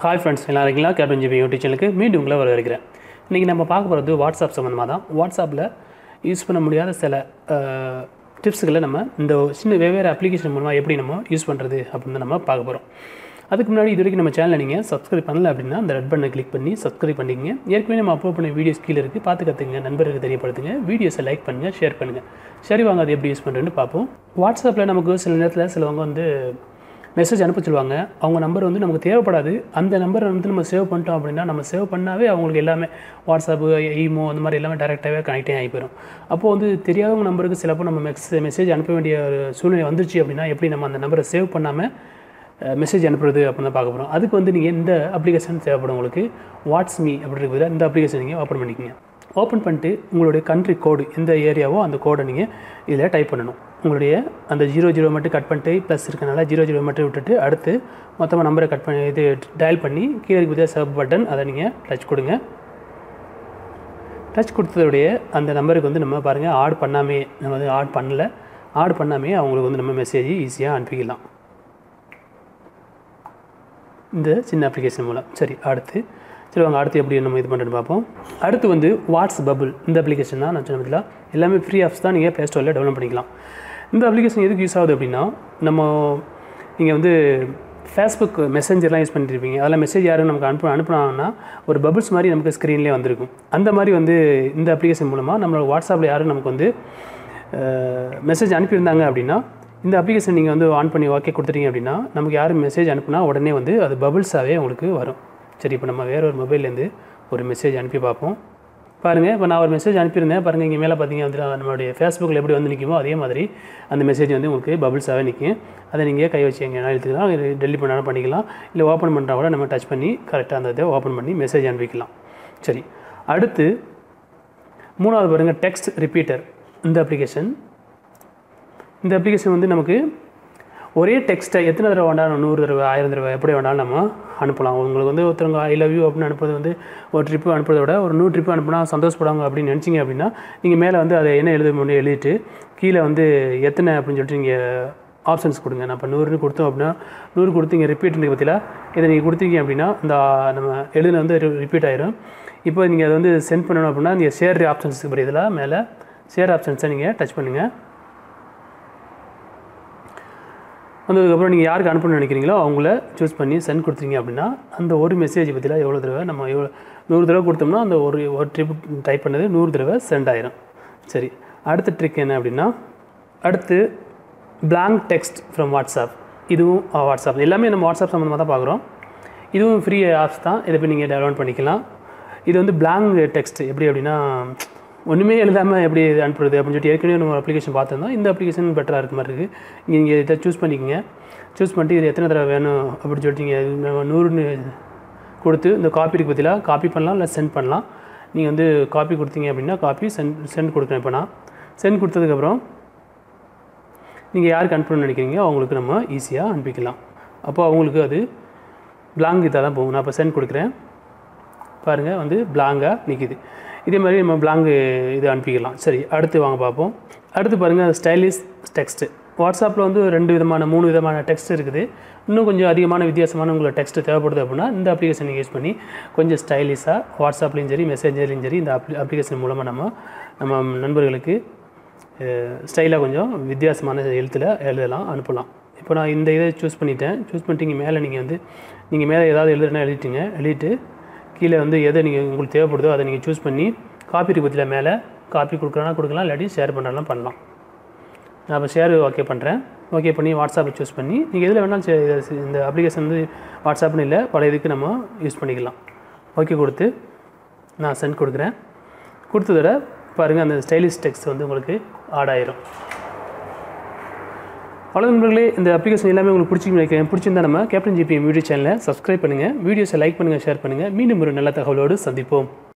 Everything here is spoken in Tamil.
ஹாய் ஃப்ரெண்ட்ஸ் எல்லாம் இருக்கீங்களா கேப்டன் ஜிபி யூடியூப் சேனலுக்கு மீண்டும் உங்களை வரவேற்கிறேன் இன்றைக்கி நம்ம பார்க்க போகிறது வாட்ஸ்அப் சம்மந்தமாக தான் வாட்ஸ்அப்பில் யூஸ் பண்ண முடியாத சில டிப்ஸுகளை நம்ம இந்த சின்ன வெவ்வேறு அப்ளிகேஷன் மூலமாக எப்படி நம்ம யூஸ் பண்ணுறது அப்படின்னு நம்ம பார்க்க போகிறோம் அதுக்கு முன்னாடி இது வரைக்கும் நம்ம சேனலை நீங்கள் சப்ஸ்கிரைப் பண்ணல அப்படின்னா அந்த ரெட் பட்டனை கிளிக் பண்ணி சப்ஸ்கிரைப் பண்ணிக்கங்க ஏற்கனவே நம்ம அப்லோட் பண்ண வீடியோஸ் கீழே இருக்குது பார்த்து கற்றுங்க நண்பர்களுக்கு தெரியப்படுத்துங்க வீடியோஸை லைக் பண்ணுங்கள் ஷேர் பண்ணுங்கள் சரி வாங்க அது எப்படி யூஸ் பண்ணுறேன்னு பார்ப்போம் வாட்ஸ்அப்பில் நமக்கு சில நேரத்தில் சிலவங்க வந்து மெசேஜ் அனுப்ப சொல்லுவாங்க அவங்க நம்பர் வந்து நமக்கு தேவைப்படாது அந்த நம்பரை வந்து நம்ம சேவ் பண்ணிட்டோம் அப்படின்னா நம்ம சேவ் பண்ணாவே அவங்களுக்கு எல்லாமே வாட்ஸ்அப்பு ஈமோ அந்த மாதிரி எல்லாமே டேரெக்டாகவே கனெக்டே ஆகி போயிடும் அப்போது வந்து தெரியாதவங்க நம்பருக்கு சிலப்போ நம்ம மெக்ஸ் மெசேஜ் அனுப்ப வேண்டிய ஒரு சூழ்நிலை வந்துருச்சு அப்படின்னா எப்படி நம்ம அந்த நம்பரை சேவ் பண்ணாமல் மெசேஜ் அனுப்புறது அப்படின்னு தான் பார்க்க போகிறோம் அதுக்கு வந்து நீங்கள் இந்த அப்ளிகேஷன் தேவைப்படும் உங்களுக்கு வாட்ஸ் மீ அப்படிங்கிறத இந்த அப்ளிகேஷன் நீங்கள் ஓப்பன் பண்ணிக்கோங்க ஓப்பன் பண்ணிட்டு உங்களுடைய கண்ட்ரி கோடு எந்த ஏரியாவோ அந்த கோடை நீங்கள் இதில் டைப் பண்ணணும் உங்களுடைய அந்த ஜீரோ ஜீரோ மட்டும் கட் பண்ணிட்டு ப்ளஸ் இருக்கனால ஜீரோ ஜீரோ மட்டும் விட்டுட்டு அடுத்து மொத்தமாக நம்பரை கட் பண்ணி இது டயல் பண்ணி கீழே இருக்கிற சப் பட்டன் அதை நீங்கள் டச் கொடுங்க டச் கொடுத்ததுடைய அந்த நம்பருக்கு வந்து நம்ம பாருங்கள் ஆட் பண்ணாமே நம்ம வந்து ஆட் பண்ணல ஆட் பண்ணாமே அவங்களுக்கு வந்து நம்ம மெசேஜ் ஈஸியாக அனுப்பிக்கலாம் இந்த சின்ன அப்ளிகேஷன் மூலம் சரி அடுத்து சரி வாங்க அடுத்து எப்படி நம்ம இது பண்ணுறேன்னு பார்ப்போம் அடுத்து வந்து வாட்ஸ் பபுள் இந்த அப்ளிகேஷன் தான் நான் சொன்ன பதிலா எல்லாமே ஃப்ரீ ஆப்ஸ் தான் நீங்கள் ப்ளே ஸ்டோரில் டெவலப் பண்ணிக்கலாம் இந்த அப்ளிகேஷன் எதுக்கு யூஸ் ஆகுது அப்படின்னா நம்ம நீங்கள் வந்து ஃபேஸ்புக் மெசேஞ்சர்லாம் யூஸ் பண்ணியிருப்பீங்க அதில் மெசேஜ் யாரும் நமக்கு அனுப்ப அனுப்புனாங்கன்னா ஒரு பபுள்ஸ் மாதிரி நமக்கு ஸ்க்ரீன்லேயே வந்திருக்கும் அந்த மாதிரி வந்து இந்த அப்ளிகேஷன் மூலமாக நம்மளோட வாட்ஸ்அப்பில் யாரும் நமக்கு வந்து மெசேஜ் அனுப்பியிருந்தாங்க அப்படின்னா இந்த அப்ளிகேஷன் நீங்கள் வந்து ஆன் பண்ணி ஓகே கொடுத்துட்டீங்க அப்படின்னா நமக்கு யாரும் மெசேஜ் அனுப்புனா உடனே வந்து அது பபுள்ஸாகவே உங்களுக்கு வரும் சரி இப்போ நம்ம வேற ஒரு மொபைல்லேருந்து ஒரு மெசேஜ் அனுப்பி பார்ப்போம் பாருங்கள் இப்போ நான் ஒரு மெசேஜ் அனுப்பியிருந்தேன் பாருங்கள் இங்கே மேலே பார்த்தீங்க வந்து நம்மளுடைய ஃபேஸ்புக்கில் எப்படி வந்து நிற்குமோ அதே மாதிரி அந்த மெசேஜ் வந்து உங்களுக்கு பபுள்ஸாகவே நிற்கும் அதை நீங்கள் கை வச்சு எங்கே எழுத்துக்கலாம் டெலிட் பண்ணாலும் பண்ணிக்கலாம் இல்லை ஓப்பன் பண்ணுறா கூட நம்ம டச் பண்ணி கரெக்டாக அந்த இதை ஓப்பன் பண்ணி மெசேஜ் அனுப்பிக்கலாம் சரி அடுத்து மூணாவது பாருங்கள் டெக்ஸ்ட் ரிப்பீட்டர் இந்த அப்ளிகேஷன் இந்த அப்ளிகேஷன் வந்து நமக்கு ஒரே டெக்ஸ்ட்டை எத்தனை தடவை வேண்டாலும் நூறு தடவை ஆயிரம் தடவை எப்படி வேணாலும் நம்ம அனுப்பலாம் உங்களுக்கு வந்து ஒருத்தவங்க ஐ லவ் யூ அப்படின்னு அனுப்புறது வந்து ஒரு ட்ரிப்பு அனுப்புறதை விட ஒரு நூறு ட்ரிப்பு அனுப்புனா சந்தோஷப்படுவாங்க அப்படின்னு நினச்சிங்க அப்படின்னா நீங்கள் மேலே வந்து அதை என்ன எழுத முடியும் எழுதிட்டு கீழே வந்து எத்தனை அப்படின்னு சொல்லிட்டு நீங்கள் ஆப்ஷன்ஸ் கொடுங்க நான் இப்போ நூறுன்னு கொடுத்தோம் அப்படின்னா நூறு கொடுத்தீங்க ரிப்பீட் பற்றியில் இதை நீங்கள் கொடுத்தீங்க அப்படின்னா இந்த நம்ம எழுதுன வந்து ரிப்பீட் ஆயிரும் இப்போ நீங்கள் அதை வந்து சென்ட் பண்ணணும் அப்படின்னா நீங்கள் ஷேர் ஆப்ஷன்ஸுக்கு படி இதில் மேலே ஷேர் ஆப்ஷன்ஸை நீங்கள் டச் பண்ணுங்கள் வந்ததுக்கப்புறம் நீங்கள் யாருக்கு அனுப்பணும்னு நினைக்கிறீங்களோ அவங்கள சூஸ் பண்ணி சென்ட் கொடுத்தீங்க அப்படின்னா அந்த ஒரு மெசேஜ் பற்றிலாம் எவ்வளோ தடவை நம்ம எவ்வளோ நூறு தடவை கொடுத்தோம்னா அந்த ஒரு ஒரு ட்ரிப் டைப் பண்ணது நூறு தடவை சென்ட் ஆயிரும் சரி அடுத்த ட்ரிக் என்ன அப்படின்னா அடுத்து பிளாங்க் டெக்ஸ்ட் ஃப்ரம் வாட்ஸ்அப் இதுவும் வாட்ஸ்அப் எல்லாமே நம்ம வாட்ஸ்அப் சம்மந்தமாக தான் பார்க்குறோம் இதுவும் ஃப்ரீ ஆப்ஸ் தான் இதை போய் நீங்கள் டவுன்லோட் பண்ணிக்கலாம் இது வந்து பிளாங்க் டெக்ஸ்ட் எப்படி அப்படின்னா ஒன்றுமே எழுதாமல் எப்படி இது அனுப்புறது அப்படின்னு சொல்லிட்டு ஏற்கனவே நம்ம அப்ளிகேஷன் பார்த்துருந்தோம் இந்த அப்ளிகேஷன் பெட்டராக இருக்க மாதிரி இருக்குது நீங்கள் இதை சூஸ் பண்ணிக்கோங்க சூஸ் பண்ணிட்டு இது எத்தனை தடவை வேணும் அப்படின்னு சொல்லிட்டு நீங்கள் நூறுன்னு கொடுத்து இந்த காப்பி இருக்கு பற்றிலாம் காப்பி பண்ணலாம் இல்லை சென்ட் பண்ணலாம் நீங்கள் வந்து காப்பி கொடுத்தீங்க அப்படின்னா காப்பி சென்ட் சென்ட் கொடுக்குறேன் இப்போ நான் சென்ட் கொடுத்ததுக்கப்புறம் நீங்கள் யாருக்கு அனுப்பணும்னு நினைக்கிறீங்க அவங்களுக்கு நம்ம ஈஸியாக அனுப்பிக்கலாம் அப்போ அவங்களுக்கு அது பிளாங்க் இதாக தான் போகும் நான் இப்போ சென்ட் கொடுக்குறேன் பாருங்கள் வந்து பிளாங்காக நிற்கிது இதே மாதிரி நம்ம பிளாங்கு இது அனுப்பிக்கலாம் சரி அடுத்து வாங்க பார்ப்போம் அடுத்து பாருங்கள் ஸ்டைலிஷ் டெக்ஸ்ட்டு வாட்ஸ்அப்பில் வந்து ரெண்டு விதமான மூணு விதமான டெக்ஸ்ட் இருக்குது இன்னும் கொஞ்சம் அதிகமான வித்தியாசமான உங்களுக்கு டெக்ஸ்ட் தேவைப்படுது அப்படின்னா இந்த அப்ளிகேஷன் யூஸ் பண்ணி கொஞ்சம் ஸ்டைலிஷாக வாட்ஸ்அப்லேயும் சரி மெசேஜர்லேயும் சரி இந்த அப்ளி அப்ளிகேஷன் மூலமாக நம்ம நம்ம நண்பர்களுக்கு ஸ்டைலாக கொஞ்சம் வித்தியாசமான எழுத்தில் எழுதலாம் அனுப்பலாம் இப்போ நான் இந்த இதை சூஸ் பண்ணிட்டேன் சூஸ் பண்ணிட்டு இங்கே மேலே நீங்கள் வந்து நீங்கள் மேலே ஏதாவது எழுதுனா எழுதிட்டீங்க எழுதிட்டு கீழே வந்து எதை நீங்கள் உங்களுக்கு தேவைப்படுதோ அதை நீங்கள் சூஸ் பண்ணி காப்பி இருக்கு பற்றியில் மேலே காப்பி கொடுக்குறனா கொடுக்கலாம் இல்லாட்டி ஷேர் பண்ணுறலாம் பண்ணலாம் நான் இப்போ ஷேர் ஓகே பண்ணுறேன் ஓகே பண்ணி வாட்ஸ்அப்பை சூஸ் பண்ணி நீங்கள் எதில் வேணாலும் இந்த அப்ளிகேஷன் வந்து வாட்ஸ்அப்னு இல்லை பல இதுக்கு நம்ம யூஸ் பண்ணிக்கலாம் ஓகே கொடுத்து நான் சென்ட் கொடுக்குறேன் கொடுத்ததோட பாருங்கள் அந்த ஸ்டைலிஷ் டெக்ஸ்ட் வந்து உங்களுக்கு ஆட் ஆயிரும் பல நண்பர்களே இந்த அப்ளிகேஷன் எல்லாமே உங்களுக்கு பிடிச்சி நினைக்கிறேன் பிடிச்சிருந்தா நம்ம கேப்டன் ஜிபி வீடியோ சேனலை சப்ஸ்கிரைப் பண்ணுங்கள் வீடியோஸை லைக் பண்ணுங்கள் ஷேர் பண்ணுங்கள் மீண்டும் ஒரு நல்ல தகவலோடு சந்திப்போம்